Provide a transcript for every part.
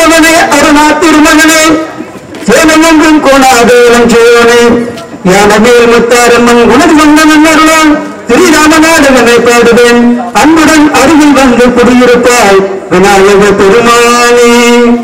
மன்னவனே அருணா திருமகனே சேனமெங்கும் கோணாதேவன் சேவனே யானமேல் முத்தாரம்மன் குணர் மன்னவன் அருளால் ஸ்ரீராமநாதவனை பாடுவேன் அன்புடன் அருகில் வந்து குடியிருப்பாய் விநாயக பெருமானே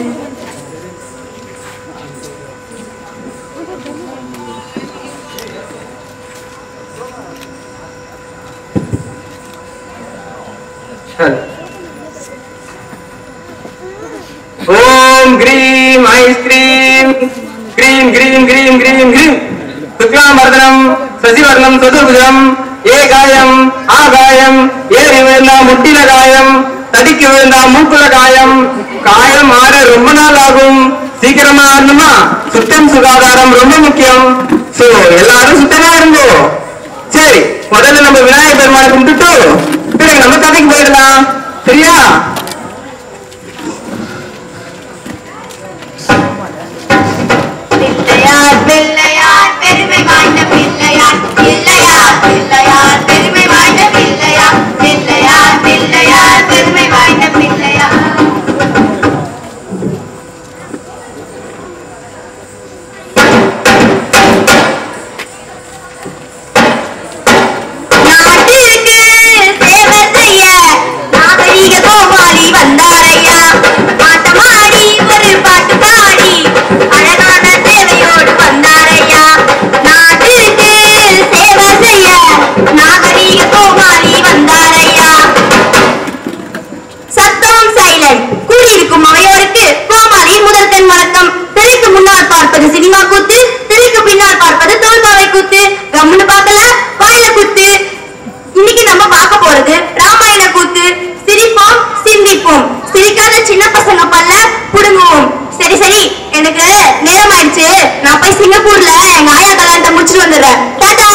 ஓம் கிரீம் ஐஸ்கிரீம் கிரீம் கிரீம் கிரீம் கிரீம் கிரீம் சுக்லாமர்தனம் சசிவர்ணம் சதுர்புஜம் ஏகாயம் ஆகாயம் ஏறி விழுந்தா முட்டில காயம் தடிக்கு விழுந்தா மூக்குல காயம் காயம் ஆற ரொம்ப நாள் ஆகும் சீக்கிரமா ஆறணுமா சுத்தம் சுகாதாரம் ரொம்ப முக்கியம் சோ எல்லாரும் சுத்தமா இருங்கோ சரி முதல்ல நம்ம விநாயகர் பெருமானை கும்பிட்டுட்டு பிறகு நம்ம கதைக்கு போயிடலாம் சரியா பிள்ளையார் பிள்ளையார் பெருமை வாய்ந்த பிள்ளையார் பிள்ளையார் பிள்ளையார் பெருமை வாய்ந்த பிள்ளையார் பிள்ளையார் பிள்ளையார் பெருமை வாய்ந்த பிள்ளையார் நாட்டிற்கு சேவை செய்ய நாகரீக கோமாளி வந்தாரையா ஆட்டமாடி ஒரு பாட்டு பாடி அழகான சேவையோடு வந்தாரையா நாட்டிற்கு சேவை செய்ய நாகரீக கோமாளி வந்தாரையா சத்தம் சைலண்ட் கூடியிருக்கும் அவையோருக்கு கோமாளியின் முதல் கண் வணக்கம் திரைக்கு முன்னால் பார்ப்பது சினிமா கூத்து திரைக்கு பின்னால் பார்ப்பது தோல்பாவை கூத்து கம்முன்னு பார்க்கல வாயில கூத்து இன்னைக்கு நம்ம பார்க்க போறது ராமாயண கூத்து சிரிப்போம் சிந்திப்போம் சிரிக்காத சின்ன பசங்க பல்ல புடுங்குவோம் சரி சரி எனக்கு நேரம் ஆயிடுச்சு நான் போய் சிங்கப்பூர்ல எங்க ஆயா கல்யாணத்தை முடிச்சுட்டு வந்துடுறேன் டாடா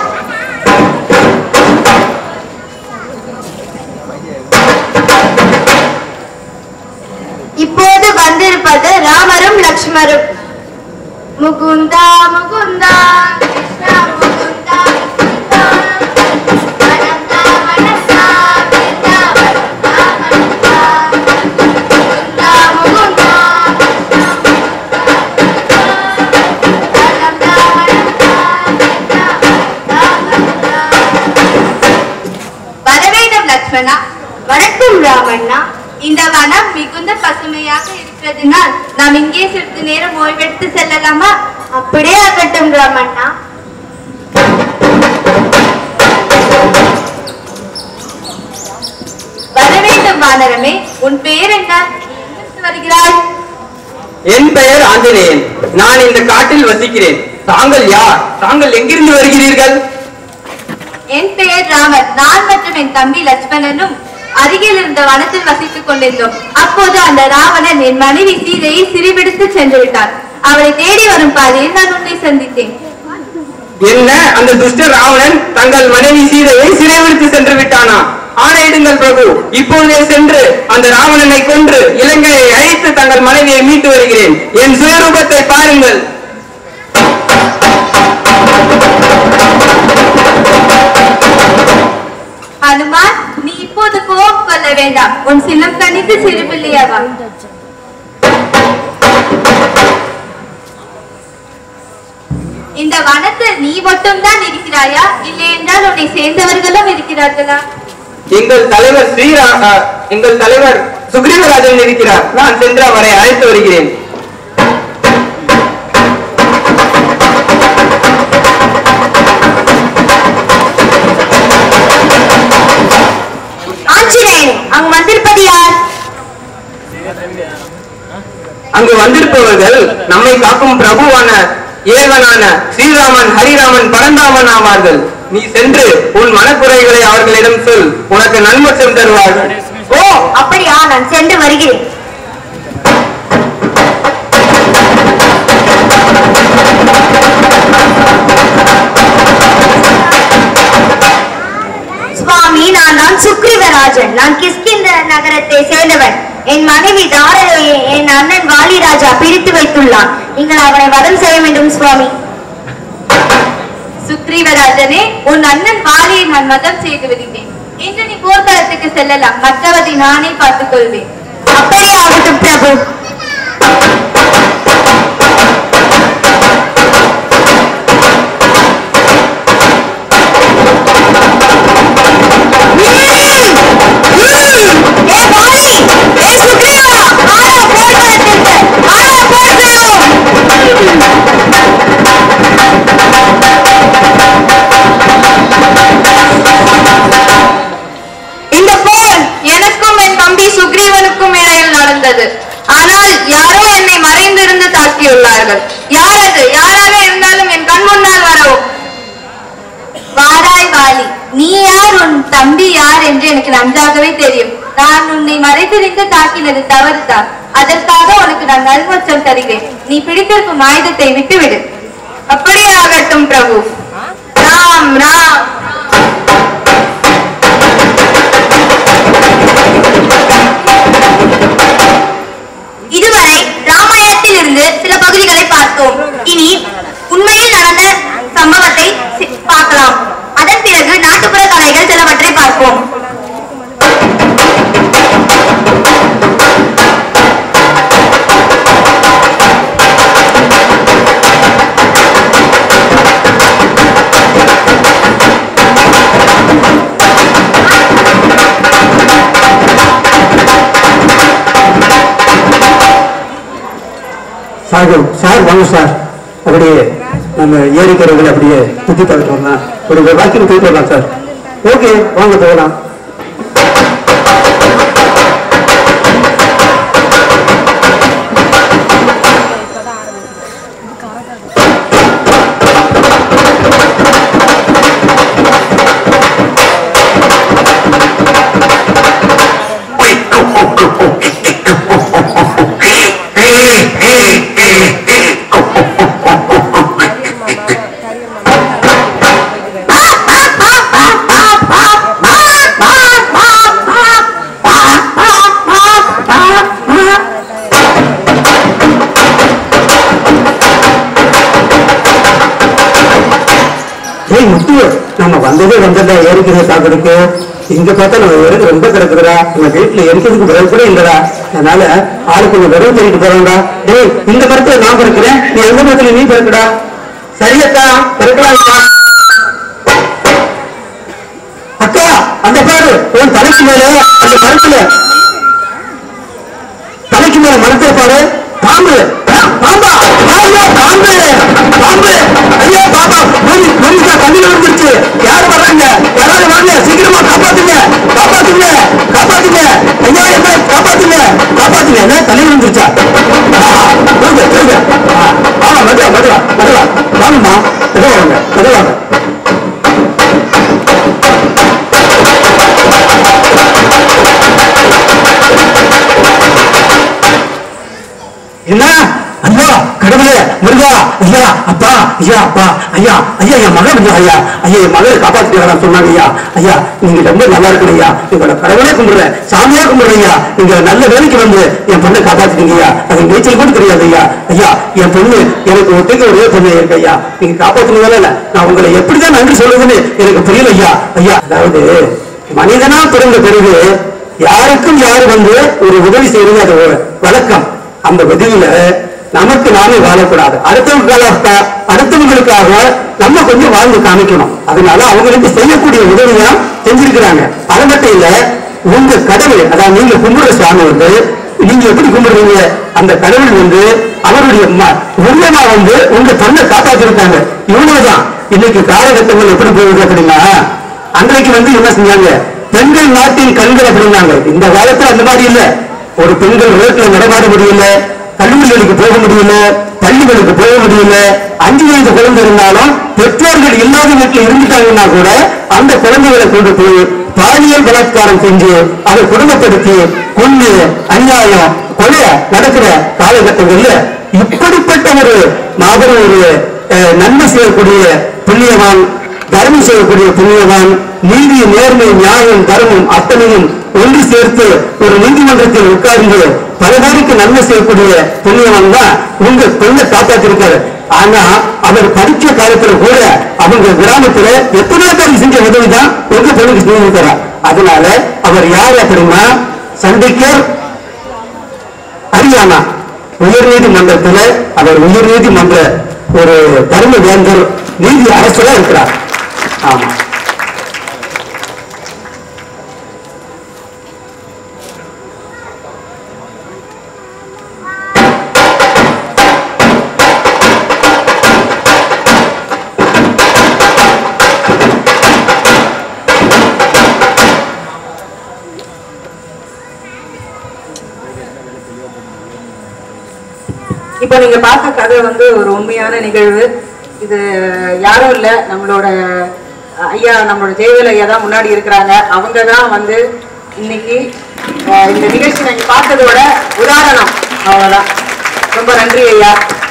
இப்போது வந்திருப்பது ராமரும் லக்ஷ்மரும் முகுந்தா முகுந்தா கிருஷ்ணா முகுந்தா முகுந்தா. வனந்தா, வனந்தா, கிருஷ்ணா, வனந்தா, வனந்தா. முகுந்தா, முகுந்தா, கிருஷ்ணா, முகுந்தா, முகுந்தா. வனந்தா, வனந்தா, கிருஷ்ணா, வனந்தா, வனந்தா. வரவேண்டும் லக்ஷ்மணா வணக்கம் ராமண்ணா இந்த வனம் மிகுந்த பசுமையாக இருக்கிறதுனால் நாம் இங்கே சிறிது நேரம் ஓய்வெடுத்து செல்லலாமா அப்படியே ஆகட்டும் ராமண்ணா வரவேண்டும் வானரமே உன் பெயர் என்ன எங்கிருந்து வருகிறாய் என் பெயர் ஆஞ்சநேயன் நான் இந்த காட்டில் வசிக்கிறேன் தாங்கள் யார் தாங்கள் எங்கிருந்து வருகிறீர்கள் என் பெயர் ராமர் நான் மற்றும் என் தம்பி லட்சுமணனும் அருகில் இருந்த வனத்தில் வசித்துக் கொண்டிருந்தோம் அப்போது அந்த ராவணன் என் மனைவி சீதையை சிறைபிடித்து சென்று விட்டார் அவளை தேடி வரும் பாதையில் நான் உன்னை சந்தித்தேன் என்ன அந்த துஷ்ட ராவணன் தங்கள் மனைவி சீதையை சிறைவிடுத்து சென்று விட்டானா ஆணையிடுங்கள் பிரபு இப்பொழுதே சென்று அந்த ராவணனை கொன்று இலங்கையை அழித்து தங்கள் மனைவியை மீட்டு வருகிறேன் என் சுயரூபத்தை பாருங்கள் ஹனுமான் நீ இப்போது கோபம் கொள்ள வேண்டாம் உன் சின்னம் கணித்து சிறு பிள்ளையாவா இந்த வனத்தில் நீ மட்டும்தான் இருக்கிறாயா இல்லை என்றால் உன்னை சேர்ந்தவர்களும் இருக்கிறார்களா எங்கள் தலைவர் ஸ்ரீரா அஹ், எங்கள் தலைவர் சுக்ரீவராஜன் இருக்கிறார் நான் சென்று அவரை அழைத்து வருகிறேன் ஆஞ்சநேயன் அங்கு வந்திருப்பது யார் அங்கு வந்திருப்பவர்கள் நம்மை காக்கும் பிரபுவான ஏவனான ஸ்ரீராமன் ஹரிராமன் பரந்தாமன் ஆவார்கள் நீ சென்று உன் மனக்குறைகளை அவர்களிடம் சொல் உனக்கு நன்மற்றம் தருவார்கள் ஓ அப்படியா நான் சென்று வருகிறேன் சுவாமி நான் தான் சுக்ரீவராஜன் நான் கிஷ்கிந்த நகரத்தை சேர்ந்தவன் என் மனைவி தாரகையை என் அண்ணன் வாலிராஜா பிரித்து வைத்துள்ளான் நீங்கள் அவனை வதம் செய்ய வேண்டும் சுவாமி சுக்ரீவராஜனே உன் அண்ணன் வாலியை நான் மதம் செய்து விடுகிறேன் இன்று நீ போர்க்களத்துக்கு செல்லலாம் மற்றவதை நானே பார்த்துக் கொள்வேன் அப்படியே ஆகட்டும் பிரபு நீ யார் உன் தம்பி யார் என்று எனக்கு நன்றாகவே தெரியும் நான் உன்னை மறைத்திருந்து தாக்கினது தவறுதான் அதற்காக உனக்கு நான் நல்வச்சம் தருகிறேன் நீ பிடித்திருக்கும் ஆயுதத்தை விட்டுவிடு அப்படியே ஆகட்டும் பிரபு ராம் ராம் இதுவரை ராமாயணத்தில் இருந்து சில பகுதிகளை பார்த்தோம் இனி உண்மையில் நடந்த சம்பவத்தை சி- பார்க்கலாம் அதன் பிறகு நாட்டுப்புற கலைகள் சிலவற்றை பார்ப்போம் சார் சார் வாங்க சார் அப்படியே நம்ம ஏரிக்கரைகள் அப்படியே சுத்தி பார்த்துட்டு வரலாம் ஒரு வாக்கிங் போயிட்டு வரலாம் சார் ஓகே வாங்க போகலாம் ஏய் முத்து நம்ம வந்ததே வந்ததா ஏரிக்கரை சாப்பிடுக்கு இங்க பார்த்தா நம்ம விறகு ரொம்ப கிடக்குதுடா நம்ம வீட்டுல எரிக்கிறதுக்கு விறகு கூட இல்லடா அதனால ஆளுக்கு கொஞ்சம் விறகு தூக்கிட்டு போறோம்டா டேய் இந்த மரத்துல நான் பிறக்கிறேன் நீ எந்த மரத்துல நீ பிறக்குடா சரியக்கா பிறக்கலாம் அக்கா அந்த பாரு உன் தலைக்கு மேல அந்த மரத்துல தலைக்கு மேல மரத்தை பாரு பாம்பு ஆ, பாம்பா ஐயோ பாம்பு பாம்பு ஐயோ பாப்பா மணி மணிக்கா தண்ணியில வந்துருச்சு யார் வர்றாங்க யாராவது வாங்க சீக்கிரமா காப்பாத்துங்க காப்பாத்துங்க காப்பாத்துங்க ஐயா என்ன காப்பாத்துங்க காப்பாத்துங்க என்ன தண்ணியில வந்துருச்சா சொல்லுங்க சொல்லுங்க ஆமா மதுவா மதுவா மதுவா வாங்கம்மா மதுவா வாங்க மதுவா வாங்க என்ன ஐயா கடவுளே முருகா ஐயா அப்பா ஐயா அப்பா ஐயா ஐயா என் மகன் ஐயா ஐயா ஐயா என் மகளை காப்பாத்திட்டு சொன்னாங்க ஐயா ஐயா நீங்க ரொம்ப நல்லா இருக்கணும் ஐயா உங்களோட கடவுளே கும்பிடுறேன் சாமியா கும்பிடுறேன் ஐயா நீங்க நல்ல வேலைக்கு வந்து என் பொண்ணை காப்பாத்திட்டீங்க ஐயா அது நீச்சல் கூட தெரியாது ஐயா ஐயா என் பொண்ணு எனக்கு ஒத்தைக்கு ஒரே பொண்ணு இருக்கு ஐயா நீங்க காப்பாத்துனதால இல்ல நான் உங்களை எப்படிதான் நன்றி சொல்றதுன்னு எனக்கு புரியல ஐயா ஐயா அதாவது மனிதனா பிறந்த பிறகு யாருக்கும் யார் வந்து ஒரு உதவி செய்யறது அது ஒரு வழக்கம் அந்த உதவியில நமக்கு நாமே வாழக்கூடாது அடுத்தவங்களுக்காக அடுத்தவங்களுக்காக நம்ம கொஞ்சம் வாழ்ந்து காமிக்கணும் அதனால அவங்களுக்கு செய்யக்கூடிய உதவியா செஞ்சிருக்கிறாங்க அது மட்டும் இல்ல உங்க கடவுள் அதாவது நீங்க கும்பிடுற சாமி வந்து நீங்க எப்படி கும்பிடுறீங்க அந்த கடவுள் வந்து அவருடைய ம- உருவமா வந்து உங்க தொண்டை காப்பாத்திருக்காங்க இவ்வளவுதான் இன்னைக்கு காலகட்டங்கள் எப்படி போகுது அப்படின்னா அன்றைக்கு வந்து என்ன செஞ்சாங்க பெண்கள் நாட்டின் கண்கள் அப்படின்னாங்க இந்த காலத்துல அந்த மாதிரி இல்ல ஒரு பெண்கள் ரோட்ல நடமாட முடியல கல்லூரிகளுக்கு போக முடியல பள்ளிகளுக்கு போக முடியல அஞ்சு வயது குழந்தை இருந்தாலும் பெற்றோர்கள் இல்லாத வீட்டுல இருந்துட்டாங்கன்னா கூட அந்த குழந்தைகளை கொண்டு போய் பாலியல் பலாத்காரம் செஞ்சு அதை குடும்பப்படுத்தி கொண்டு அநியாயம் கொலை நடக்கிற காலகட்டங்கள்ல இப்படிப்பட்ட ஒரு மாபெரும் ஒரு அஹ், நன்மை செய்யக்கூடிய புண்ணியவான் தர்மம் செய்யக்கூடிய புண்ணியவான் நீதி நேர்மை நியாயம் தர்மம் அத்தனையும் ஒன்று சேர்த்து ஒரு நீதிமன்றத்தில் உட்கார்ந்து பல பேருக்கு நன்மை செய்யக்கூடிய புண்ணியவான் தான் உங்க பெண்ணை காப்பாத்திருக்காரு ஆனா அவர் படிச்ச காலத்துல கூட அவங்க கிராமத்துல எத்தனையோ பேருக்கு செஞ்ச உதவி தான் உங்க பெண்ணுக்கு செஞ்சிருக்கிறார் அதனால அவர் யார் அப்படின்னா சண்டிக்கர் ஹரியானா உயர் நீதிமன்றத்துல அவர் உயர் நீதிமன்ற ஒரு தர்ம வேந்தர் நீதி அரசரா இருக்கிறார் ஆமா இப்போ நீங்க பார்த்த கதை வந்து ஒரு உண்மையான நிகழ்வு இது யாரும் இல்ல நம்மளோட ஐயா நம்மளோட ஜெயவேல் ஐயா தான் முன்னாடி இருக்கிறாங்க அவங்க தான் வந்து இன்னைக்கு அஹ், இந்த நிகழ்ச்சி நாங்க பார்த்ததோட உதாரணம் அவ்வளவுதான் ரொம்ப நன்றி ஐயா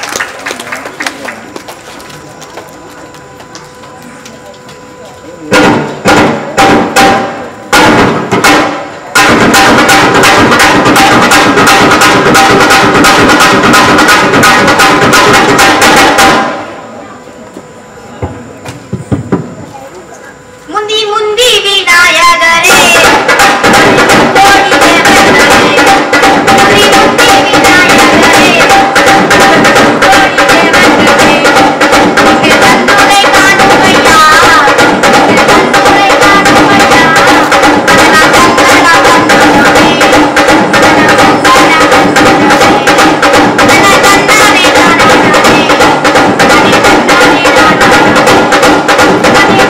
முந்தி முந்தி விநாயகரே கோடி தேவர்களே முந்தி முந்தி விநாயகரே கோடி தேவர்களே இங்கே தந்துரை காணுமையா இங்கே தந்துரை காணுமையா கண்ணா கண்ணா கண்ணனே கண்ணா கண்ணா கண்ணனே கண்ணா கண்ணானே நானே நானே கண்ணே கண்ணானே நானே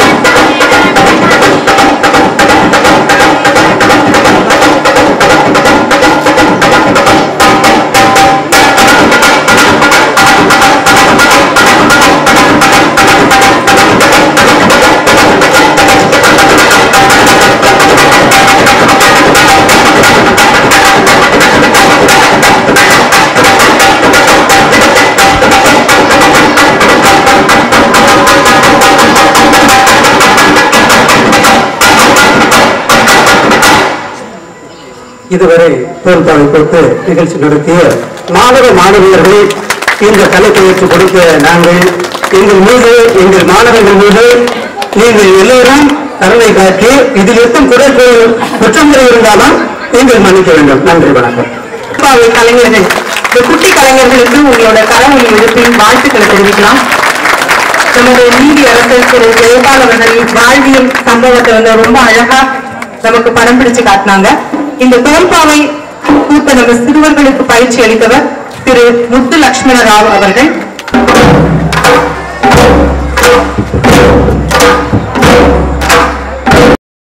இதுவரை தோல்பாவை கொடுத்து நிகழ்ச்சி நடத்திய மாணவ மாணவியர்கள் இந்த கலை பயிற்சி கொடுக்க நாங்கள் எங்கள் மீது எங்கள் மாணவர்கள் மீது நீங்கள் எல்லோரும் கருணை காட்டி இதில் எத்தனை குறைகள் குற்றங்கள் இருந்தாலும் நீங்கள் மன்னிக்க வேண்டும் நன்றி வணக்கம் பாவை கலைஞர்கள் இந்த குட்டி கலைஞர்களுக்கு உங்களோட கரவொலி எழுப்பின் வாழ்த்துக்களை தெரிவிக்கலாம் நமது நீதி அரசர் திரு ஜெயபால் அவர்கள் வாழ்வியல் சம்பவத்தை வந்து ரொம்ப அழகா நமக்கு படம் பிடிச்சு காட்டினாங்க இந்த தோல்பாவை கூத்த நம்ம சிறுவர்களுக்கு பயிற்சி அளித்தவர் திரு முத்து லட்சுமண ராவ் அவர்கள்